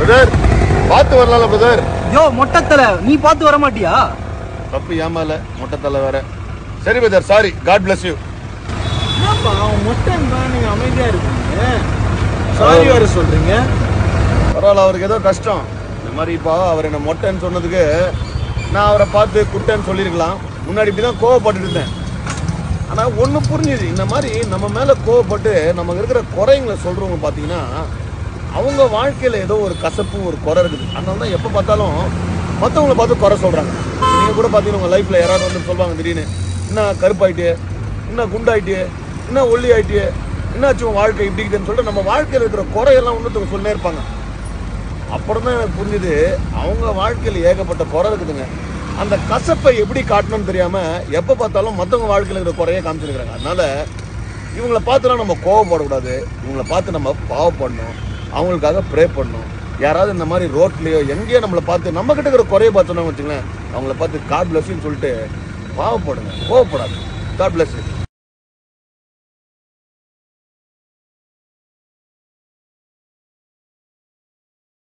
brother பார்த்து வரலாம்ல brother யோ மொட்டத்தல நீ பார்த்து வர மாட்டியா தப்பு ஏமால மொட்டை தலை வேற சரி brother sorry God bless you என்னப்பா அவன் மொட்டன் தான் நீங்க அமைதியா இருக்கீங்க சாரி வேற சொல்றீங்க பரவாயில்ல அவருக்கு ஏதோ கஷ்டம் இந்த மாதிரி இப்போ அவர் என்ன மொட்டைன்னு சொன்னதுக்கு நான் அவரை பார்த்து குட்டைன்னு சொல்லியிருக்கலாம் முன்னாடி இப்படி தான் கோவப்பட்டு இருந்தேன் ஆனால் ஒன்று புரிஞ்சுது இந்த மாதிரி நம்ம மேலே கோவப்பட்டு நமக்கு இருக்கிற குறைங்களை சொல்கிறவங்க பார்த்தீங்கன்னா அவங்க வாழ்க்கையில் ஏதோ ஒரு கசப்பு ஒரு குறை இருக்குது அதனால தான் எப்போ பார்த்தாலும் மற்றவங்கள பார்த்து குறை சொல்கிறாங்க நீங்கள் கூட பார்த்தீங்கன்னா உங்கள் லைஃப்பில் யாராவது வந்து சொல்லுவாங்க திடீர்னு என்ன கருப்பாயிட்டியே என்ன குண்டாயிட்டியே என்ன ஒல்லி ஆயிட்டியே என்னாச்சு உன் வாழ்க்கை இப்படி இருக்குதுன்னு சொல்லிட்டு நம்ம வாழ்க்கையில் இருக்கிற குறையெல்லாம் ஒன்றுத்தவங்க சொல்லினே இருப்பாங்க அப்புறம் தான் எனக்கு புரிஞ்சுது அவங்க வாழ்க்கையில் ஏகப்பட்ட குறை இருக்குதுங்க அந்த கசப்பை எப்படி காட்டணும்னு தெரியாம எப்போ பார்த்தாலும் மற்றவங்க வாழ்க்கையில் இருக்கிற குறைய காமிச்சிருக்கிறாங்க அதனால இவங்களை பார்த்துலாம் நம்ம கோவப்படக்கூடாது இவங்களை பார்த்து நம்ம பாவப்படணும் அவங்களுக்காக ப்ரே பண்ணணும் யாராவது இந்த மாதிரி ரோட்லேயோ எங்கேயோ நம்மளை பார்த்து நம்ம கிட்ட இருக்கிற குறைய பார்த்தோம்னா வச்சுங்களேன் அவங்கள பார்த்து காட் பிளஸ்ன்னு சொல்லிட்டு பாவப்படுங்க கோவப்படாது காட் பிளஸ்